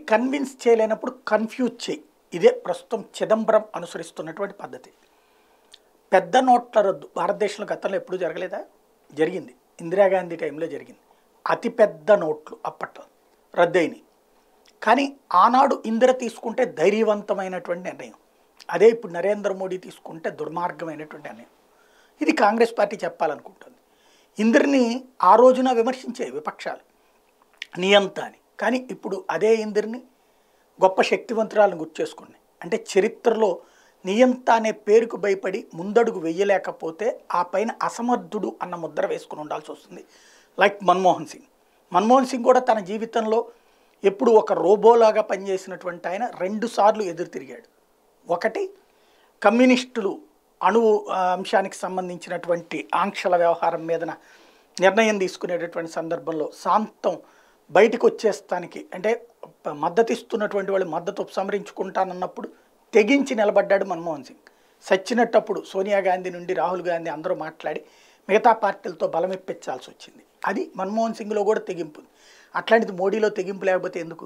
Convince చేయలేనప్పుడు confuse చేయి ఇదే ప్రస్తుతం చిదంబరం అనుసరిస్తున్నటువంటి పద్ధతి పెద్ద నోట్ల రద్దు భారతదేశంలో గతంలో ఎప్పుడూ జరగలేదా జరిగింది ఇందిరాగాంధీ టైంలో జరిగింది అతిపెద్ద నోట్లు అప్పట్లో రద్దయినాయి కానీ ఆనాడు ఇందిర తీసుకుంటే ధైర్యవంతమైనటువంటి నిర్ణయం అదే ఇప్పుడు నరేంద్ర మోడీ తీసుకుంటే దుర్మార్గమైనటువంటి నిర్ణయం ఇది కాంగ్రెస్ పార్టీ చెప్పాలనుకుంటుంది ఇందిరిని ఆ రోజున విమర్శించే విపక్షాలు నియంత అని కానీ ఇప్పుడు అదే ఇందిరిని గొప్ప శక్తివంతురాలను గుర్తు చేసుకోండి అంటే చరిత్రలో నియంత అనే పేరుకు భయపడి ముందడుగు వెయ్యలేకపోతే ఆ పైన అసమర్థుడు అన్న ముద్ర వేసుకుని ఉండాల్సి వస్తుంది లైక్ మన్మోహన్ సింగ్ మన్మోహన్ సింగ్ కూడా తన జీవితంలో ఎప్పుడు ఒక రోబోలాగా పనిచేసినటువంటి ఆయన రెండుసార్లు ఎదురు తిరిగాడు ఒకటి కమ్యూనిస్టులు అణువు ఆ, అంశానికి సంబంధించినటువంటి ఆంక్షల వ్యవహారం మీదన నిర్ణయం తీసుకునేటటువంటి సందర్భంలో శాంతం బయటకు వచ్చేస్తానికి అంటే ప- మద్దతు ఇస్తున్నటువంటి వాళ్ళు మద్దతు ఉపసంహరించుకుంటానన్నప్పుడు తెగించి నిలబడ్డాడు మన్మోహన్ సింగ్ సచ్చినట్టప్పుడు సోనియా గాంధీ నుండి రాహుల్ గాంధీ అందరూ మాట్లాడి మిగతా పార్టీలతో బలం ఇప్పించాల్సి వచ్చింది అది మన్మోహన్ సింగ్లో కూడా తెగింపు ఉంది. అట్లాంటిది మోడీలో తెగింపు లేకపోతే ఎందుకు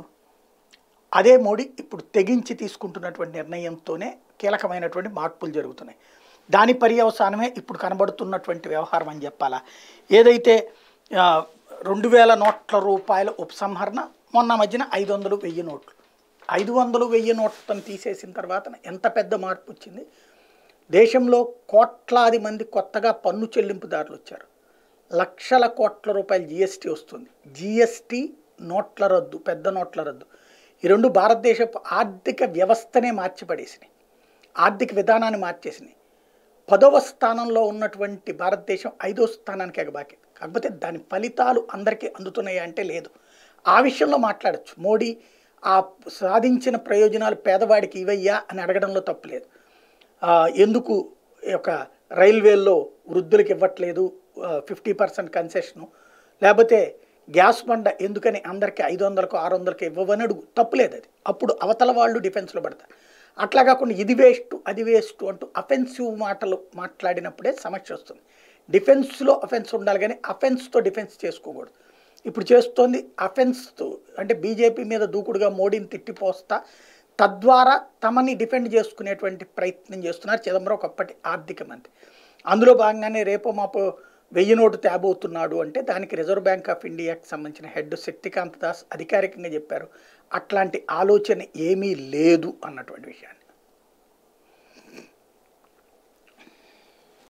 అదే మోడీ ఇప్పుడు తెగించి తీసుకుంటున్నటువంటి నిర్ణయంతోనే కీలకమైనటువంటి మార్పులు జరుగుతున్నాయి దాని పర్యవసానమే ఇప్పుడు కనబడుతున్నటువంటి వ్యవహారం అని చెప్పాలా ఏదైతే ఆ, రెండు వేల నోట్ల రూపాయల ఉపసంహరణ మొన్న మధ్యన ఐదు వందలు వెయ్యి నోట్లు ఐదు వందలు వెయ్యి నోట్లను తీసేసిన తర్వాత ఎంత పెద్ద మార్పు వచ్చింది దేశంలో కోట్లాది మంది కొత్తగా పన్ను చెల్లింపుదారులు వచ్చారు లక్షల కోట్ల రూపాయల జిఎస్టీ వస్తుంది జిఎస్టీ నోట్ల రద్దు పెద్ద నోట్ల రద్దు ఈ రెండు భారతదేశపు ఆర్థిక వ్యవస్థనే మార్చిపడేసినాయి ఆర్థిక విధానాన్ని మార్చేసినాయి పదవ స్థానంలో ఉన్నటువంటి భారతదేశం ఐదో స్థానానికి ఎగబాకి కాకపోతే దాని ఫలితాలు అందరికీ అందుతున్నాయి అంటే లేదు ఆ విషయంలో మాట్లాడచ్చు మోడీ ఆ సాధించిన ప్రయోజనాలు పేదవాడికి ఇవయ్యా అని అడగడంలో తప్పులేదు ఆ, ఎందుకు ఈ యొక్క రైల్వేల్లో వృద్ధులకు ఇవ్వట్లేదు ఫిఫ్టీ పర్సెంట్ కన్సెషను లేకపోతే గ్యాస్ బండ ఎందుకని అందరికీ ఐదు వందలకు ఆరు వందలకు ఇవ్వవని అడుగు తప్పులేదు అది అప్పుడు అవతల వాళ్ళు డిఫెన్స్లో పడతారు అట్లా కాకుండా ఇది వేస్ట్ అది వేస్ట్ అంటూ అఫెన్సివ్ మాటలు మాట్లాడినప్పుడే సమస్య వస్తుంది డిఫెన్స్లో అఫెన్స్ ఉండాలి కానీ అఫెన్స్తో డిఫెన్స్ చేసుకోకూడదు ఇప్పుడు చేస్తోంది అఫెన్స్తో అంటే బీజేపీ మీద దూకుడుగా మోడీని తిట్టిపోస్తా తద్వారా తమని డిఫెండ్ చేసుకునేటువంటి ప్రయత్నం చేస్తున్నారు చిదంబరం ఒకప్పటి ఆర్థిక మంత్రి అందులో భాగంగానే రేపో మాపో వెయ్యి నోటు తేబోతున్నాడు అంటే దానికి రిజర్వ్ బ్యాంక్ ఆఫ్ ఇండియాకి సంబంధించిన హెడ్ శక్తికాంత్ దాస్ అధికారికంగా చెప్పారు అట్లాంటి ఆలోచన ఏమీ లేదు అన్నటువంటి విషయాన్ని